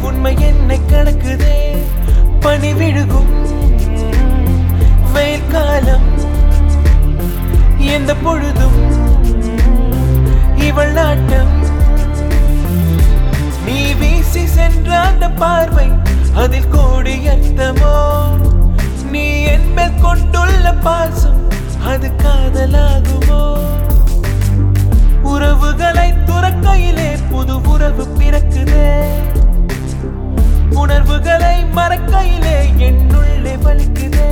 உண்மை என்னை கடக்குதே பனி விழுகும் வெயில் காலம் எந்த பொழுதும் இவள் நாட்டம் நீ வீசி சென்ற அந்த பார்வை அதில் கோடி அர்த்தமோ நீ என்பல் கொண்டுள்ள பாசம் அது காதலாகுமோ உறவுகளை துறக்கையிலே புது உறவு பிறக்குதே உணர்வுகளை மறக்கையிலே என்னுள்ளே வலிக்குதே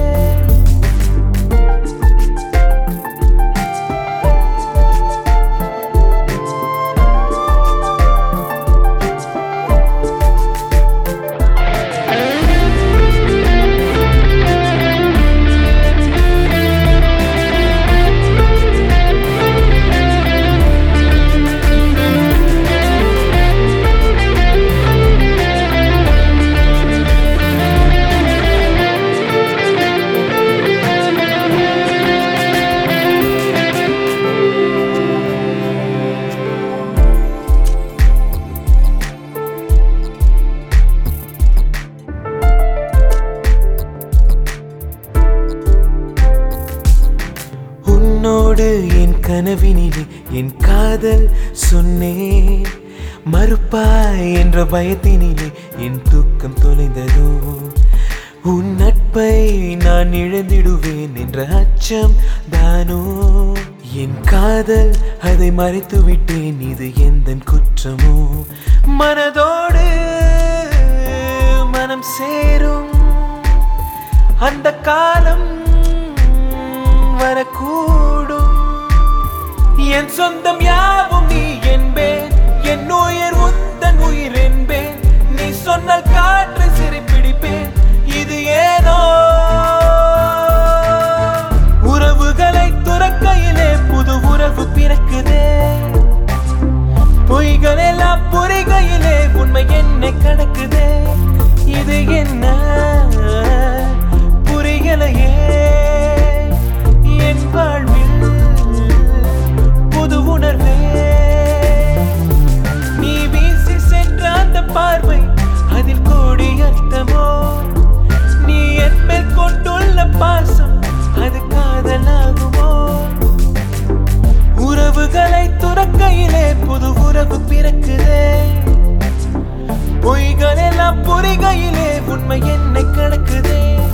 உன்னோடு என் கனவினிலே என் காதல் சொன்னேன் மறுப்பாய் என்ற பயத்தினிலே என் தூக்கம் தொலைந்ததோ உன் நட்பை நான் இழந்திடுவேன் என்ற அச்சம் தானோ என் காதல் அதை மறைத்து விட்டேன் இது எந்த குற்றமோ மனதோடு மனம் சேரும் அந்த காலம் வரக்கூடும் என் சொந்தம் யாவும் நீ என்பேன் என் உயிர் உந்தன் உயிர் என்பேன் நீ சொன்னால் காற்று சிறைப்பிடிப்பேன் இது ஏனோ உறவுகளை துறக்கையிலே புது உறவு பிறக்குதே பொய்கள் எல்லாம் புரிகையிலே உண்மை என்னை கடக்குதே இது என்ன புரியலையே என் வாழ்வில் புது உணர்வே நீ வீசி சென்ற அந்த பார்வை அதில் கோடி அர்த்தமோ நீ என் மேல் கொண்டுள்ள பாசம் அது காதலாகுமோ உறவுகளை துறக்கையிலே புது உறவு பிறக்குதே பொய்கள் எல்லாம் புரிகையிலே உண்மை என்னை கடக்குதே